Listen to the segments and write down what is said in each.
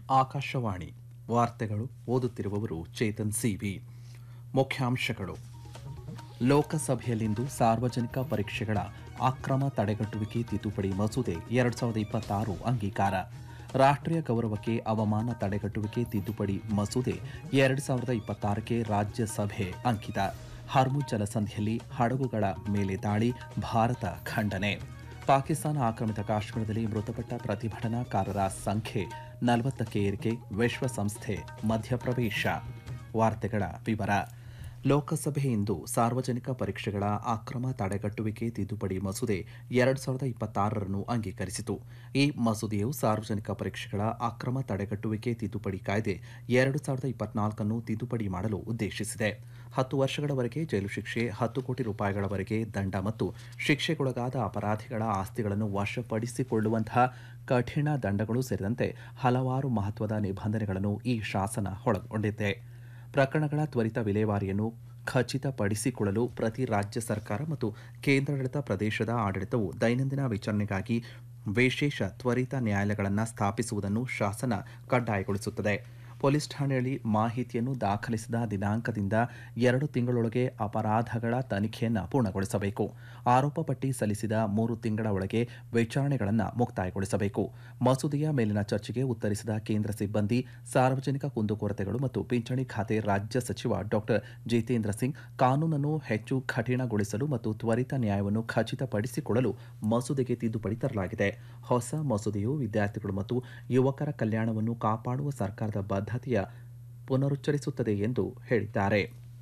ಆಕಾಶವಾಣಿ ವಾರ್ತೆಗಳು ಓದುತ್ತಿರುವವರು ಚೇತನ್ ಸಿವಿ ಮುಖ್ಯಾಂಶಗಳು ಲೋಕಸಭೆಯಲ್ಲಿಂದು ಸಾರ್ವಜನಿಕ ಪರೀಕ್ಷೆಗಳ ಅಕ್ರಮ ತಡೆಗಟ್ಟುವಿಕೆ ತಿದ್ದುಪಡಿ ಮಸೂದೆ ಎರಡ್ ಸಾವಿರದ ಇಪ್ಪತ್ತಾರು ಅಂಗೀಕಾರ ರಾಷ್ಟ್ರೀಯ ಗೌರವಕ್ಕೆ ಅವಮಾನ ತಡೆಗಟ್ಟುವಿಕೆ ತಿದ್ದುಪಡಿ ಮಸೂದೆ ಎರಡ್ ಸಾವಿರದ ಇಪ್ಪತ್ತಾರಕ್ಕೆ ರಾಜ್ಯಸಭೆ ಅಂಕಿತ ಹರ್ಮುಜ್ ಜಲಸಂಧಿಯಲ್ಲಿ ಹಡಗುಗಳ ಮೇಲೆ ದಾಳಿ ಭಾರತ ಖಂಡನೆ ಪಾಕಿಸ್ತಾನ ಆಕ್ರಮಿತ ಕಾಶ್ಮೀರದಲ್ಲಿ ಮೃತಪಟ್ಟ ಪ್ರತಿಭಟನಾಕಾರರ ಸಂಖ್ಯೆ ನಲವತ್ತಕ್ಕೆ ಏರಿಕೆ ವಿಶ್ವಸಂಸ್ಥೆ ಮಧ್ಯಪ್ರವೇಶ ವಾರ್ತೆಗಳ ವಿವರ ಲೋಕಸಭೆ ಇಂದು ಸಾರ್ವಜನಿಕ ಪರೀಕ್ಷೆಗಳ ಅಕ್ರಮ ತಡೆಗಟ್ಟುವಿಕೆ ತಿದ್ದುಪಡಿ ಮಸೂದೆ ಎರಡ್ ಸಾವಿರದ ಇಪ್ಪತ್ತಾರರನ್ನು ಅಂಗೀಕರಿಸಿತು ಈ ಮಸೂದೆಯು ಸಾರ್ವಜನಿಕ ಪರೀಕ್ಷೆಗಳ ಅಕ್ರಮ ತಡೆಗಟ್ಟುವಿಕೆ ತಿದ್ದುಪಡಿ ಕಾಯ್ದೆ ಎರಡು ಸಾವಿರದ ಇಪ್ಪತ್ನಾಲ್ಕನ್ನು ತಿದ್ದುಪಡಿ ಮಾಡಲು ಉದ್ದೇಶಿಸಿದೆ ಹತ್ತು ವರ್ಷಗಳವರೆಗೆ ಜೈಲು ಶಿಕ್ಷೆ ಹತ್ತು ಕೋಟಿ ರೂಪಾಯಿಗಳವರೆಗೆ ದಂಡ ಮತ್ತು ಶಿಕ್ಷೆಗೊಳಗಾದ ಅಪರಾಧಿಗಳ ಆಸ್ತಿಗಳನ್ನು ವಶಪಡಿಸಿಕೊಳ್ಳುವಂತಹ ಕಠಿಣ ದಂಡಗಳು ಸೇರಿದಂತೆ ಹಲವಾರು ಮಹತ್ವದ ನಿಬಂಧನೆಗಳನ್ನು ಈ ಶಾಸನ ಒಳಗೊಂಡಿದೆ ಪ್ರಕರಣಗಳ ತ್ವರಿತ ವಿಲೇವಾರಿಯನ್ನು ಖಚಿತಪಡಿಸಿಕೊಳ್ಳಲು ಪ್ರತಿ ರಾಜ್ಯ ಸರ್ಕಾರ ಮತ್ತು ಕೇಂದ್ರಾಡಳಿತ ಪ್ರದೇಶದ ಆಡಳಿತವು ದೈನಂದಿನ ವಿಚಾರಣೆಗಾಗಿ ವಿಶೇಷ ತ್ವರಿತ ನ್ಯಾಯಾಲಯಗಳನ್ನು ಸ್ಥಾಪಿಸುವುದನ್ನು ಶಾಸನ ಕಡ್ಡಾಯಗೊಳಿಸುತ್ತದೆ ಪೊಲೀಸ್ ಠಾಣೆಯಲ್ಲಿ ಮಾಹಿತಿಯನ್ನು ದಾಖಲಿಸಿದ ದಿನಾಂಕದಿಂದ ಎರಡು ತಿಂಗಳೊಳಗೆ ಅಪರಾಧಗಳ ತನಿಖೆಯನ್ನು ಪೂರ್ಣಗೊಳಿಸಬೇಕು ಆರೋಪ ಪಟ್ಟಿ ಸಲ್ಲಿಸಿದ ಮೂರು ತಿಂಗಳ ಒಳಗೆ ವಿಚಾರಣೆಗಳನ್ನು ಮುಕ್ತಾಯಗೊಳಿಸಬೇಕು ಮಸೂದೆಯ ಮೇಲಿನ ಚರ್ಚೆಗೆ ಉತ್ತರಿಸಿದ ಕೇಂದ್ರ ಸಿಬ್ಬಂದಿ ಸಾರ್ವಜನಿಕ ಕುಂದುಕೊರತೆಗಳು ಮತ್ತು ಪಿಂಚಣಿ ಖಾತೆ ರಾಜ್ಯ ಸಚಿವ ಡಾಕ್ಟರ್ ಜಿತೇಂದ್ರ ಸಿಂಗ್ ಕಾನೂನನ್ನು ಹೆಚ್ಚು ಕಠಿಣಗೊಳಿಸಲು ಮತ್ತು ತ್ವರಿತ ನ್ಯಾಯವನ್ನು ಖಚಿತಪಡಿಸಿಕೊಳ್ಳಲು ಮಸೂದೆಗೆ ತಿದ್ದುಪಡಿ ತರಲಾಗಿದೆ ಹೊಸ ಮಸೂದೆಯು ವಿದ್ಯಾರ್ಥಿಗಳು ಮತ್ತು ಯುವಕರ ಕಲ್ಯಾಣವನ್ನು ಕಾಪಾಡುವ ಸರ್ಕಾರದ ಬದ್ಧತೆಯ ಪುನರುಚ್ಚರಿಸುತ್ತದೆ ಎಂದು ಹೇಳಿದ್ದಾರೆ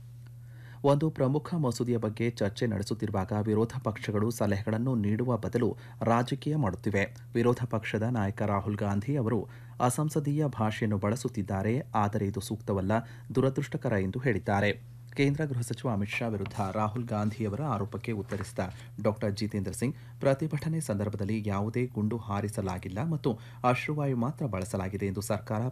ಒಂದು ಪ್ರಮುಖ ಮಸೂದೆಯ ಬಗ್ಗೆ ಚರ್ಚೆ ನಡೆಸುತ್ತಿರುವಾಗ ವಿರೋಧ ಪಕ್ಷಗಳು ಸಲಹೆಗಳನ್ನು ನೀಡುವ ಬದಲು ರಾಜಕೀಯ ಮಾಡುತ್ತಿವೆ ವಿರೋಧ ಪಕ್ಷದ ನಾಯಕ ರಾಹುಲ್ ಗಾಂಧಿ ಅವರು ಅಸಂಸದೀಯ ಭಾಷೆಯನ್ನು ಬಳಸುತ್ತಿದ್ದಾರೆ ಆದರೆ ಇದು ಸೂಕ್ತವಲ್ಲ ದುರದೃಷ್ಟಕರ ಎಂದು ಹೇಳಿದ್ದಾರೆ ಕೇಂದ್ರ ಗೃಹ ಸಚಿವ ಅಮಿತ್ ಶಾ ವಿರುದ್ಧ ರಾಹುಲ್ ಗಾಂಧಿಯವರ ಆರೋಪಕ್ಕೆ ಉತ್ತರಿಸಿದ ಡಾಕ್ಟರ್ ಜಿತೇಂದ್ರ ಸಿಂಗ್ ಪ್ರತಿಭಟನೆ ಸಂದರ್ಭದಲ್ಲಿ ಯಾವುದೇ ಗುಂಡು ಹಾರಿಸಲಾಗಿಲ್ಲ ಮತ್ತು ಅಶ್ರುವಾಯು ಮಾತ್ರ ಬಳಸಲಾಗಿದೆ ಎಂದು ಸರ್ಕಾರ